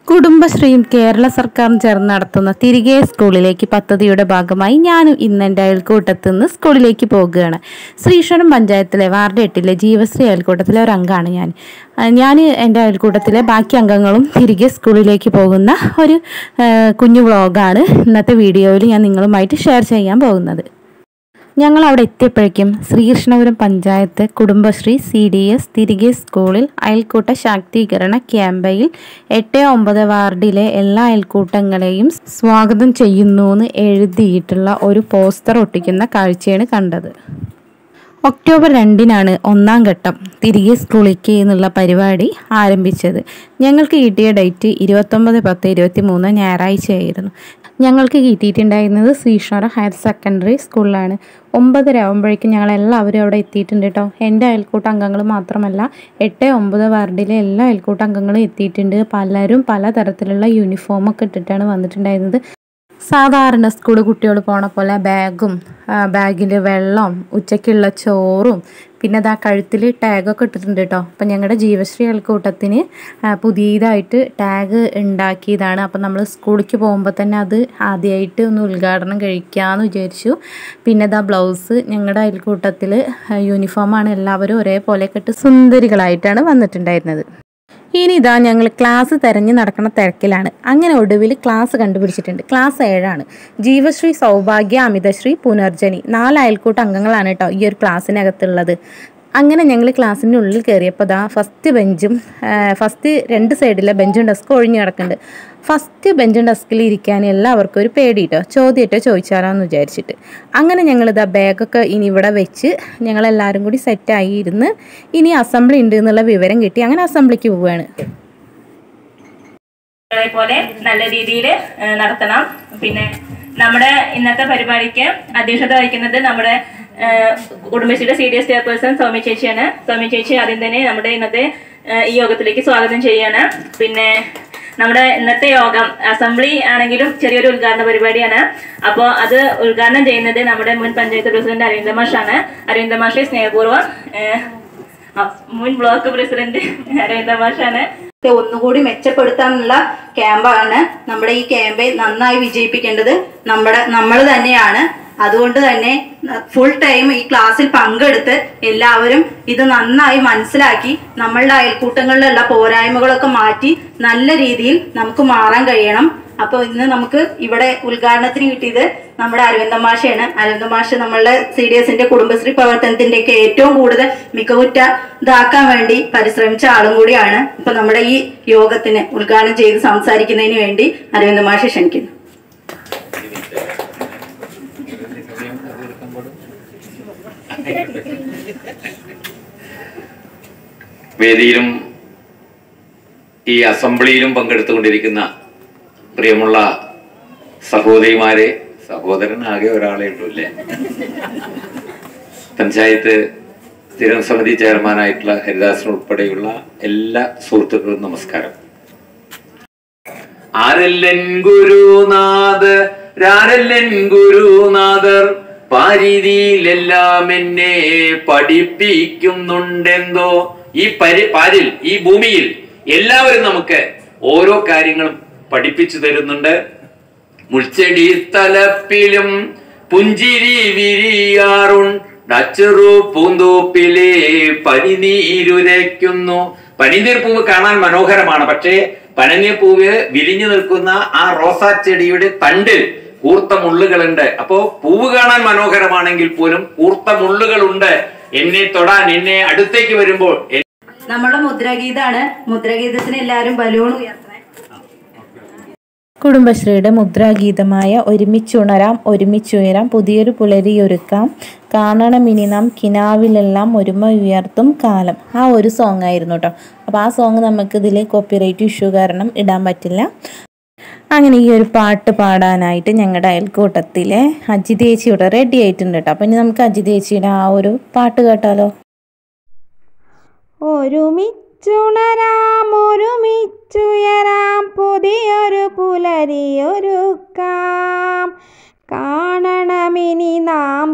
കുടുംബശ്രീയും കേരള സർക്കാരും ചേർന്ന് നടത്തുന്ന തിരികെ സ്കൂളിലേക്ക് പദ്ധതിയുടെ ഭാഗമായി ഞാനും ഇന്ന് എൻ്റെ അയൽക്കൂട്ടത്തു നിന്ന് സ്കൂളിലേക്ക് പോകുകയാണ് ശ്രീശ്വരം പഞ്ചായത്തിലെ വാർഡ് എട്ടിലെ ജീവശ്രീ അയൽക്കൂട്ടത്തിലെ ഒരു അംഗമാണ് ഞാൻ ഞാൻ എൻ്റെ അയൽക്കൂട്ടത്തിലെ ബാക്കി അംഗങ്ങളും തിരികെ സ്കൂളിലേക്ക് പോകുന്ന ഒരു ആ, കുഞ്ഞു വ്ളോഗാണ് ഇന്നത്തെ വീഡിയോയിൽ ഞാൻ നിങ്ങളുമായിട്ട് ഷെയർ ചെയ്യാൻ പോകുന്നത് ഞങ്ങൾ അവിടെ എത്തിയപ്പോഴേക്കും Sreekrishnapuram panchayat Kudumbashree C D S തിരികെ സ്കൂളിൽ അയൽക്കൂട്ട ശാക്തീകരണ ക്യാമ്പയിൽ എട്ട് ഒമ്പത് വാർഡിലെ എല്ലാ അയൽക്കൂട്ടങ്ങളെയും സ്വാഗതം ചെയ്യുന്നു എന്ന് എഴുതിയിട്ടുള്ള ഒരു പോസ്റ്റർ ഒട്ടിക്കുന്ന കാഴ്ചയാണ് കണ്ടത് ഒക്ടോബർ രണ്ടിനാണ് ഒന്നാം ഘട്ടം തിരികെ സ്കൂളിലേക്ക് എന്നുള്ള പരിപാടി ആരംഭിച്ചത് ഞങ്ങൾക്ക് കിട്ടിയ ഡേറ്റ് ഇരുപത്തൊമ്പത് പത്ത് ഇരുപത്തി മൂന്ന് ഞായറാഴ്ചയായിരുന്നു ഞങ്ങൾക്ക് കിട്ടിയിട്ടുണ്ടായിരുന്നത് ശ്രീശ്വര ഹയർ സെക്കൻഡറി സ്കൂളിലാണ് ഒമ്പതര ആകുമ്പോഴേക്കും ഞങ്ങൾ എല്ലാവരും അവിടെ എത്തിയിട്ടുണ്ട് കേട്ടോ എൻ്റെ അയൽക്കൂട്ട അംഗങ്ങൾ മാത്രമല്ല എട്ട് ഒമ്പത് വാർഡിലെ എല്ലാ അയൽക്കൂട്ട അംഗങ്ങളും എത്തിയിട്ടുണ്ട് പലരും പല തരത്തിലുള്ള യൂണിഫോമൊക്കെ ഇട്ടിട്ടാണ് വന്നിട്ടുണ്ടായിരുന്നത് സാധാരണ സ്കൂൾ കുട്ടികൾ പോണ പോലെ ബാഗും ബാഗിൽ വെള്ളം ഉച്ചയ്ക്കുള്ള ചോറും പിന്നെ അതാ കഴുത്തിൽ ടാഗൊക്കെ ഇട്ടിട്ടുണ്ട് കേട്ടോ അപ്പം ഞങ്ങളുടെ ജീവശ്രീ അയൽക്കൂട്ടത്തിന് ആ, പുതിയതായിട്ട് ടാഗ് ഉണ്ടാക്കിയതാണ് അപ്പം നമ്മൾ സ്കൂളിലേക്ക് പോകുമ്പോൾ തന്നെ അത് ആദ്യമായിട്ട് ഒന്ന് ഉദ്ഘാടനം കഴിക്കാമെന്ന് വിചാരിച്ചു പിന്നെ ഇതാ ബ്ലൗസ് ഞങ്ങളുടെ അയൽക്കൂട്ടത്തിൽ യൂണിഫോമാണ് എല്ലാവരും ഒരേപോലെ ഇട്ട് സുന്ദരികളായിട്ടാണ് വന്നിട്ടുണ്ടായിരുന്നത് ഇനി ഇതാ ഞങ്ങൾ ക്ലാസ് തിരഞ്ഞ് നടക്കുന്ന തിരക്കിലാണ് അങ്ങനെ ഒടുവിൽ ക്ലാസ് കണ്ടുപിടിച്ചിട്ടുണ്ട് ക്ലാസ് ഏഴാണ് ജീവശ്രീ സൗഭാഗ്യ അമിതശ്രീ പുനർജനി നാല് അയൽക്കൂട്ട അംഗങ്ങളാണ് കേട്ടോ ഈ ഒരു ക്ലാസ്സിനകത്തുള്ളത് അങ്ങനെ ഞങ്ങൾ ക്ലാസ്സിൻ്റെ ഉള്ളിൽ കയറിയപ്പോൾ ദാ ഫസ്റ്റ് ബെഞ്ചും ഫസ്റ്റ് രണ്ട് സൈഡിലെ ബെഞ്ചും ഡെസ്കും ഒഴിഞ്ഞു കിടക്കുന്നുണ്ട് ഫസ്റ്റ് ബെഞ്ചും ഡെസ്കിൽ ഇരിക്കാൻ എല്ലാവർക്കും ഒരു പേടി കേട്ടോ ചോദ്യമായിട്ടോ ചോദിച്ചാലോന്ന് വിചാരിച്ചിട്ട് അങ്ങനെ ഞങ്ങൾ ഇതാ ബാഗൊക്കെ ഇനി ഇവിടെ വെച്ച് ഞങ്ങളെല്ലാവരും കൂടി സെറ്റായി ഇരുന്ന് ഇനി അസംബ്ലി ഉണ്ട് എന്നുള്ള വിവരം കിട്ടി അങ്ങനെ അസംബ്ലിക്ക് പോവുകയാണ് ളെ പോലെ നല്ല രീതിയിൽ നടത്തണം പിന്നെ നമ്മുടെ ഇന്നത്തെ പരിപാടിക്ക് അധ്യക്ഷത വഹിക്കുന്നത് നമ്മുടെ ആ, കുടുംബശ്രീയുടെ C D S chairperson Soumya ചേച്ചിയാണ് സൗമ്യ ചേച്ചി ആദ്യം തന്നെ നമ്മുടെ ഇന്നത്തെ ആ, ഈ യോഗത്തിലേക്ക് സ്വാഗതം ചെയ്യാണ് പിന്നെ നമ്മുടെ ഇന്നത്തെ യോഗം അസംബ്ലി ആണെങ്കിലും ചെറിയൊരു ഉദ്ഘാടന പരിപാടിയാണ് അപ്പോൾ അത് ഉദ്ഘാടനം ചെയ്യുന്നത് നമ്മുടെ മുൻ പഞ്ചായത്ത് പ്രസിഡന്റ് അരവിന്ദ മാഷാണ് അരവിന്ദ മാഷെ സ്നേഹപൂർവ്വം ആ, ആ, മുൻ ബ്ലോക്ക് പ്രസിഡന്റ് അരവിന്ദ മാഷാണ് ഇത് ഒന്നുകൂടി മെച്ചപ്പെടുത്താനുള്ള ക്യാമ്പാണ് നമ്മുടെ ഈ ക്യാമ്പ് നന്നായി വിജയിപ്പിക്കേണ്ടത് നമ്മുടെ നമ്മൾ തന്നെയാണ് അതുകൊണ്ട് തന്നെ ഫുൾ ടൈം ഈ ക്ലാസ്സിൽ പങ്കെടുത്ത് എല്ലാവരും ഇത് നന്നായി മനസ്സിലാക്കി നമ്മളുടെ അയൽക്കൂട്ടങ്ങളിലുള്ള പോരായ്മകളൊക്കെ മാറ്റി നല്ല രീതിയിൽ നമുക്ക് മാറാൻ കഴിയണം അപ്പോൾ ഇന്ന് നമുക്ക് ഇവിടെ ഉദ്ഘാടനത്തിന് കിട്ടിയത് നമ്മുടെ അരവിന്ദ മാഷയാണ് അരവിന്ദ മാഷ് നമ്മളുടെ സി ഡി എസിന്റെ കുടുംബശ്രീ പ്രവർത്തനത്തിന്റെ ഒക്കെ ഏറ്റവും കൂടുതൽ മികവുറ്റ ഇതാക്കാൻ വേണ്ടി പരിശ്രമിച്ച ആളും കൂടിയാണ് ഇപ്പൊ നമ്മുടെ ഈ യോഗത്തിന് ഉദ്ഘാടനം ചെയ്ത് സംസാരിക്കുന്നതിന് വേണ്ടി അരവിന്ദ മാഷ് ക്ഷണിക്കുന്നു വേദിയിലും ഈ അസംബ്ലിയിലും പങ്കെടുത്തുകൊണ്ടിരിക്കുന്ന പ്രിയമുള്ള സഹോദരിമാരെ സഹോദരനാകെ ഒരാളെ ഉള്ളൂ അല്ലേ പഞ്ചായത്ത് സ്ഥിരം സമിതി ചെയർമാനായിട്ടുള്ള ഹരിദാസൻ ഉൾപ്പെടെയുള്ള എല്ലാ സുഹൃത്തുക്കളും നമസ്കാരം ആരല്ലൻ ഗുരുനാഥ് രാരല്ലൻ ഗുരുനാഥർ പാരിതിയിലെല്ലാം എന്നെ പഠിപ്പിക്കുന്നുണ്ടെന്തോ ഈ പരി പാരിൽ ഈ ഭൂമിയിൽ എല്ലാവരും നമുക്ക് ഓരോ കാര്യങ്ങളും പഠിപ്പിച്ചു തരുന്നുണ്ട് മുൾച്ചെടി തലപ്പിലും പുഞ്ചിരി വിരിയാറുണ്ടച്ചറു പൂന്തോപ്പിലെ പനിനീരുരയ്ക്കുന്നു പനിനീർ പൂവ് കാണാൻ മനോഹരമാണ് പക്ഷേ പനിനീർ പൂവ് വിരിഞ്ഞു നിൽക്കുന്ന ആ റോസാ ചെടിയുടെ തണ്ടിൽ കൂർത്ത മുള്ളുകളുണ്ട് അപ്പോ പൂവ് കാണാൻ മനോഹരമാണെങ്കിൽ പോലും കൂർത്ത മുള്ളുകളുണ്ട് എന്നെ തൊടാൻ എന്നെ അടുത്തേക്ക് വരുമ്പോൾ നമ്മുടെ മുദ്രാഗീതാണ് മുദ്രാഗീതത്തിന് എല്ലാവരും ബലൂൺ ഉയർത്തണേ കുടുംബശ്രീയുടെ മുദ്രാഗീതമായ ഒരുമിച്ചുണരാം ഒരുമിച്ചുയരാം പുതിയൊരു പുലരിയൊരുക്കാം കാണണമിനി നാം കിനാവിലെല്ലാം ഒരുമ ഉയർത്തും കാലം ആ ഒരു സോങ് ആയിരുന്നു കേട്ടോ അപ്പോൾ ആ സോങ് നമുക്ക് ഇതിൽ കോപ്പിറൈറ്റ് ഇഷ്യൂ കാരണം ഇടാൻ പറ്റില്ല അങ്ങനെ ഈ ഒരു പാട്ട് പാടാനായിട്ട് ഞങ്ങളുടെ അയൽക്കൂട്ടത്തിലെ അജിതേച്ചി ഇവിടെ റെഡി ആയിട്ടുണ്ട് കേട്ടോ അപ്പം ഇനി നമുക്ക് അജിതേച്ചിയുടെ ആ ഒരു പാട്ട് കേട്ടാലോ ഒരുമിച്ചുണരാം ഒരുമിച്ചുയരാം പുതിയൊരു പുലരിയൊരുക്കാം കാണണമിനി നാം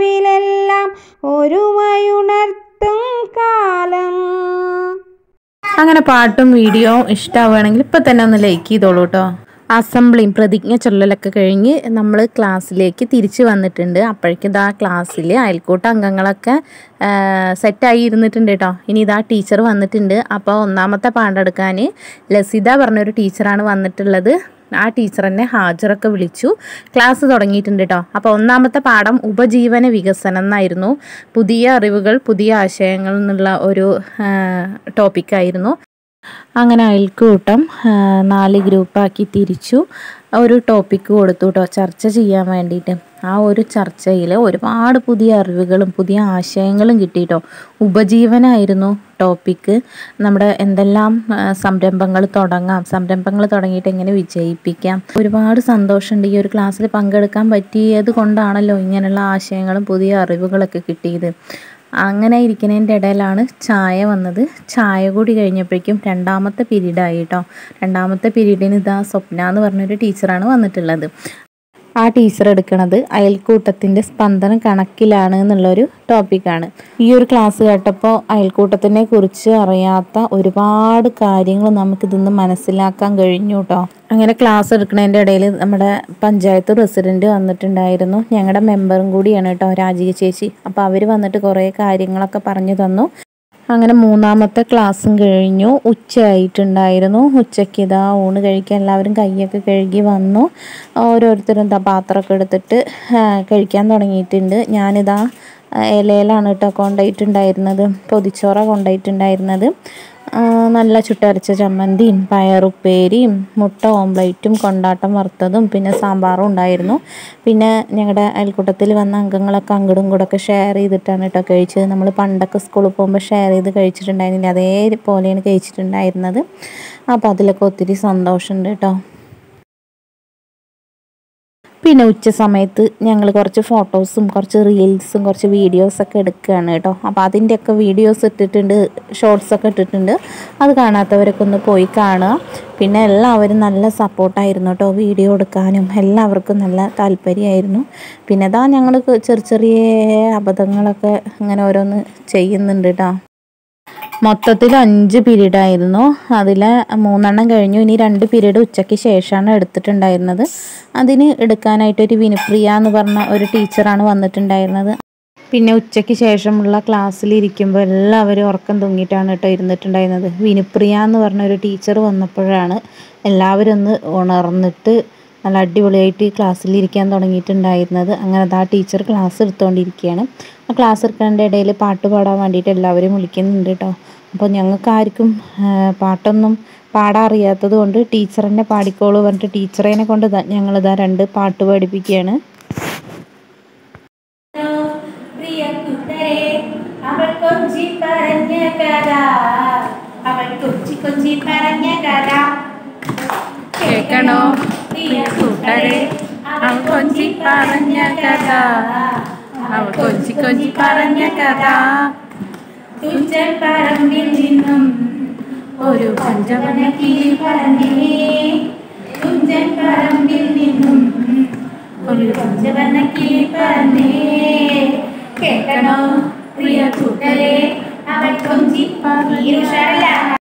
കിനാവിലെല്ലാം ഒരുമയുണർത്തും കാലം അങ്ങനെ പാട്ടും വീഡിയോയും ഇഷ്ടമാവുകയാണെങ്കിൽ ഇപ്പം തന്നെ ഒന്ന് ലൈക്ക് ചെയ്തോളൂ കേട്ടോ അസംബ്ലിയും പ്രതിജ്ഞ ചൊല്ലലൊക്കെ കഴിഞ്ഞ് നമ്മൾ ക്ലാസ്സിലേക്ക് തിരിച്ച് വന്നിട്ടുണ്ട് അപ്പോഴേക്കും ഇതാ ക്ലാസ്സിൽ അയൽക്കൂട്ട അംഗങ്ങളൊക്കെ സെറ്റായി ഇരുന്നിട്ടുണ്ട് കേട്ടോ ഇനി ഇതാ ടീച്ചർ വന്നിട്ടുണ്ട് അപ്പോൾ ഒന്നാമത്തെ പാണ്ടെടുക്കാൻ ലസിത പറഞ്ഞൊരു ടീച്ചറാണ് വന്നിട്ടുള്ളത് ആ ടീച്ചർ എന്നെ ഹാജറൊക്കെ വിളിച്ചു ക്ലാസ് തുടങ്ങിയിട്ടുണ്ട് കേട്ടോ അപ്പോൾ ഒന്നാമത്തെ പാഠം ഉപജീവന വികസനം എന്നായിരുന്നു പുതിയ അറിവുകൾ പുതിയ ആശയങ്ങൾ എന്നുള്ള ഒരു ടോപ്പിക്കായിരുന്നു അങ്ങനെ അയൽക്കൂട്ടം ആ, നാല് ഗ്രൂപ്പാക്കി തിരിച്ചു ഒരു ടോപ്പിക്ക് കൊടുത്തു കേട്ടോ ചർച്ച ചെയ്യാൻ വേണ്ടിയിട്ട് ആ ഒരു ചർച്ചയിൽ ഒരുപാട് പുതിയ അറിവുകളും പുതിയ ആശയങ്ങളും കിട്ടി കേട്ടോ ഉപജീവനമായിരുന്നു ടോപ്പിക്ക് നമ്മുടെ എന്തെല്ലാം സംരംഭങ്ങൾ തുടങ്ങാം സംരംഭങ്ങൾ തുടങ്ങിയിട്ട് എങ്ങനെ വിജയിപ്പിക്കാം ഒരുപാട് സന്തോഷമുണ്ട് ഈ ഒരു ക്ലാസ്സിൽ പങ്കെടുക്കാൻ പറ്റിയത് കൊണ്ടാണല്ലോ ഇങ്ങനെയുള്ള ആശയങ്ങളും പുതിയ അറിവുകളൊക്കെ കിട്ടിയത് അങ്ങനെ ഇരിക്കുന്നതിൻ്റെ ഇടയിലാണ് ചായ വന്നത് ചായ കൂടി കഴിഞ്ഞപ്പോഴേക്കും രണ്ടാമത്തെ പീരീഡായി കേട്ടോ രണ്ടാമത്തെ പീരീഡിന് ഇതാ സ്വപ്ന എന്ന് പറഞ്ഞൊരു ടീച്ചറാണ് വന്നിട്ടുള്ളത് ആ ടീച്ചർ എടുക്കുന്നത് അയൽക്കൂട്ടത്തിൻ്റെ സ്പന്ദനം കണക്കിലാണ് എന്നുള്ളൊരു ടോപ്പിക്കാണ് ഈ ഒരു ക്ലാസ് കേട്ടപ്പോൾ അയൽക്കൂട്ടത്തിനെ കുറിച്ച് അറിയാത്ത ഒരുപാട് കാര്യങ്ങൾ നമുക്കിതൊന്ന് മനസ്സിലാക്കാൻ കഴിഞ്ഞു കേട്ടോ അങ്ങനെ ക്ലാസ് എടുക്കുന്നതിൻ്റെ ഇടയിൽ നമ്മുടെ പഞ്ചായത്ത് പ്രസിഡന്റ് വന്നിട്ടുണ്ടായിരുന്നു ഞങ്ങളുടെ മെമ്പറും കൂടിയാണ് കേട്ടോ രാജിക ചേച്ചി അപ്പോൾ അവർ വന്നിട്ട് കുറേ കാര്യങ്ങളൊക്കെ പറഞ്ഞു തന്നു അങ്ങനെ മൂന്നാമത്തെ ക്ലാസ്സും കഴിഞ്ഞു ഉച്ചയായിട്ടുണ്ടായിരുന്നു ഉച്ചയ്ക്ക് ഇതാ ഊണ് കഴിക്കാൻ എല്ലാവരും കൈയൊക്കെ കഴുകി വന്നു ഓരോരുത്തരും ഇതാ പാത്രമൊക്കെ എടുത്തിട്ട് ആ, കഴിക്കാൻ തുടങ്ങിയിട്ടുണ്ട് ഞാനിതാ ആ, ഇലയിലാണ് കേട്ടോ കൊണ്ടുപോയിട്ടുണ്ടായിരുന്നത് പൊതിച്ചോറ കൊണ്ടുപോയിട്ടുണ്ടായിരുന്നത് ആ, നല്ല ചുട്ടരച്ച ചമ്മന്തിയും പയറുപ്പേരിയും മുട്ട ഓംപ്ലേറ്റും കൊണ്ടാട്ടം വറുത്തതും പിന്നെ സാമ്പാറും ഉണ്ടായിരുന്നു പിന്നെ ഞങ്ങളുടെ അയൽക്കൂട്ടത്തിൽ വന്ന അംഗങ്ങളൊക്കെ അങ്ങോട്ടും ഇങ്ങോട്ടൊക്കെ ഷെയർ ചെയ്തിട്ടാണ് കേട്ടോ കഴിച്ചത് നമ്മൾ പണ്ടൊക്കെ സ്കൂളിൽ പോകുമ്പോൾ ഷെയർ ചെയ്ത് കഴിച്ചിട്ടുണ്ടായിരുന്നില്ല അതേപോലെയാണ് കഴിച്ചിട്ടുണ്ടായിരുന്നത് അപ്പോൾ അതിലൊക്കെ ഒത്തിരി സന്തോഷമുണ്ട് കേട്ടോ പിന്നെ ഉച്ച സമയത്ത് ഞങ്ങൾ കുറച്ച് ഫോട്ടോസും കുറച്ച് റീൽസും കുറച്ച് വീഡിയോസൊക്കെ എടുക്കുകയാണ് കേട്ടോ അപ്പോൾ അതിൻ്റെയൊക്കെ വീഡിയോസ് ഇട്ടിട്ടുണ്ട് ഷോർട്സൊക്കെ ഇട്ടിട്ടുണ്ട് അത് കാണാത്തവരൊക്കെ ഒന്ന് പോയി കാണുക പിന്നെ എല്ലാവരും നല്ല സപ്പോർട്ടായിരുന്നു കേട്ടോ വീഡിയോ എടുക്കാനും എല്ലാവർക്കും നല്ല താല്പര്യമായിരുന്നു പിന്നെ അതാ ഞങ്ങൾ ചെറിയ ചെറിയ അബദ്ധങ്ങളൊക്കെ ഇങ്ങനെ ഓരോന്ന് ചെയ്യുന്നുണ്ട് കേട്ടോ മൊത്തത്തിൽ അഞ്ച് പീരീഡ് ആയിരുന്നു അതിൽ മൂന്നെണ്ണം കഴിഞ്ഞു ഇനി രണ്ട് പീരീഡ് ഉച്ചയ്ക്ക് ശേഷമാണ് എടുത്തിട്ടുണ്ടായിരുന്നത് അതിന് എടുക്കാനായിട്ടൊരു വിനുപ്രിയ എന്ന് പറഞ്ഞ ഒരു ടീച്ചറാണ് വന്നിട്ടുണ്ടായിരുന്നത് പിന്നെ ഉച്ചയ്ക്ക് ശേഷമുള്ള ക്ലാസ്സിൽ ഇരിക്കുമ്പോൾ എല്ലാവരും ഉറക്കം തൂങ്ങിയിട്ടാണ് കേട്ടോ ഇരുന്നിട്ടുണ്ടായിരുന്നത് വിനുപ്രിയ എന്ന് പറഞ്ഞ ഒരു ടീച്ചർ വന്നപ്പോഴാണ് എല്ലാവരും ഒന്ന് ഉണർന്നിട്ട് നല്ല അടിപൊളിയായിട്ട് ഈ ക്ലാസ്സിൽ ഇരിക്കാൻ തുടങ്ങിയിട്ടുണ്ടായിരുന്നത് അങ്ങനെ ആ ടീച്ചർ ക്ലാസ് എടുത്തുകൊണ്ടിരിക്കുകയാണ് ആ ക്ലാസ് എടുക്കേണ്ട ഇടയിൽ പാട്ട് പാടാൻ വേണ്ടിയിട്ട് എല്ലാവരും വിളിക്കുന്നുണ്ട് കേട്ടോ അപ്പോൾ ഞങ്ങൾക്ക് ആർക്കും ആ, പാട്ടൊന്നും പാടാൻ അറിയാത്തത് കൊണ്ട് ടീച്ചർ തന്നെ പാടിക്കോളൂ പറഞ്ഞിട്ട് ടീച്ചറേനെ കൊണ്ട് ദാ ഞങ്ങളിതാ രണ്ട് പാട്ട് പഠിപ്പിക്കുകയാണ് പ്രിയ കൂട്ടരെ അവൾ കൊഞ്ചി പറഞ്ഞ കഥ അവൾ കൊഞ്ചി കൊഞ്ചി പറഞ്ഞ കഥ കേൾക്കണോ പ്രിയ കൂട്ടരെ അവൾ കൊഞ്ചി പറഞ്ഞ കഥ അവൾ കൊഞ്ചി കൊഞ്ചി പറഞ്ഞ കഥ തുഞ്ചൻ പറമ്പിൽ നിന്നും ഒരു പഞ്ചവന കിളി പറഞ്ഞേ തുഞ്ചൻ പറമ്പിൽ നിന്നും ഒരു പഞ്ചവന കിളി പറഞ്ഞേ കേൾക്കണോ പ്രിയ കൂട്ടരെ അവൾ കൊഞ്ചി പറഞ്ഞ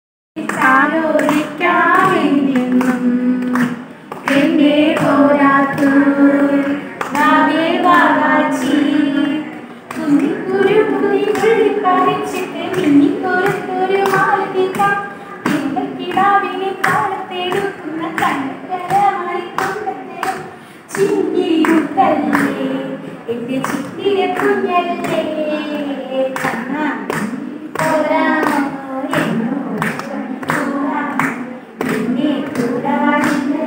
ആലോചിക്കാവിൽ നിന്നും എന്റെ പോരാത്തു നാവേ വാവാച്ചി കുഞ്ഞിക്കുരു കുഞ്ഞിക്കുഴി പറിച്ചിട്ട് മിന്നിക്കൊരുത്തൊരു മാലിക്കാം കിടാവിനെ കാലത്തെടുക്കുന്ന കണ്ണക്കരമാണിക്കൊണ്ടേ ചിന്തിയുട്ടല്ലേ എന്റെ ചിത്തിയ കുഞ്ഞല്ലേ കണ്ണാ പോരാമോ എന്നോട് പോരാമോ നിന്നെ കൂടാതെ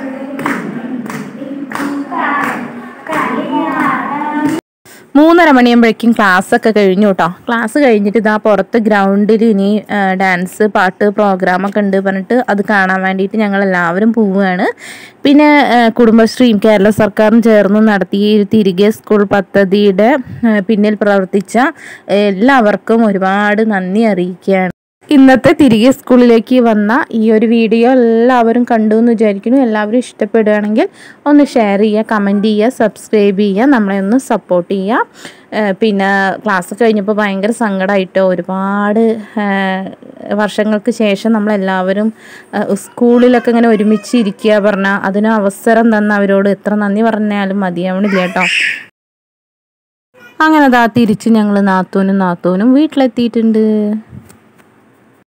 കളിയാടാം മൂന്നര മണിയാകുമ്പോഴേക്കും ക്ലാസ് ഒക്കെ കഴിഞ്ഞു കേട്ടോ ക്ലാസ് കഴിഞ്ഞിട്ട് ഇതാ പുറത്ത് ഗ്രൗണ്ടിൽ ഇനി ആ, ഡാൻസ് പാട്ട് പ്രോഗ്രാമൊക്കെ ഉണ്ട് പറഞ്ഞിട്ട് അത് കാണാൻ വേണ്ടിയിട്ട് ഞങ്ങൾ എല്ലാവരും പോവുകയാണ് പിന്നെ ആ, കുടുംബശ്രീയും കേരള സർക്കാരും ചേർന്ന് നടത്തിയ ഈ ഒരു തിരികെ സ്കൂൾ പദ്ധതിയുടെ ആ, പിന്നിൽ പ്രവർത്തിച്ച എല്ലാവർക്കും ഒരുപാട് നന്ദി അറിയിക്കുകയാണ് ഇന്നത്തെ തിരികെ സ്കൂളിലേക്ക് വന്ന ഈ ഒരു വീഡിയോ എല്ലാവരും കണ്ടു എന്ന് വിചാരിക്കുന്നു എല്ലാവരും ഇഷ്ടപ്പെടുകയാണെങ്കിൽ ഒന്ന് ഷെയർ ചെയ്യുക കമൻറ്റ് ചെയ്യുക സബ്സ്ക്രൈബ് ചെയ്യുക നമ്മളെ ഒന്ന് സപ്പോർട്ട് ചെയ്യുക ഏഹ് പിന്നെ ക്ലാസ് കഴിഞ്ഞപ്പോൾ ഭയങ്കര സങ്കടമായിട്ടോ ഒരുപാട് ഏഹ് വർഷങ്ങൾക്ക് ശേഷം നമ്മളെല്ലാവരും ഏഹ് സ്കൂളിലൊക്കെ ഇങ്ങനെ ഒരുമിച്ച് ഇരിക്കുക പറഞ്ഞാൽ അതിന് അവസരം തന്ന അവരോട് എത്ര നന്ദി പറഞ്ഞാലും മതിയാവണില്ല കേട്ടോ അങ്ങനെ ദാ തിരിച്ച് ഞങ്ങൾ നാത്തൂനും നാത്തൂനും വീട്ടിലെത്തിയിട്ടുണ്ട്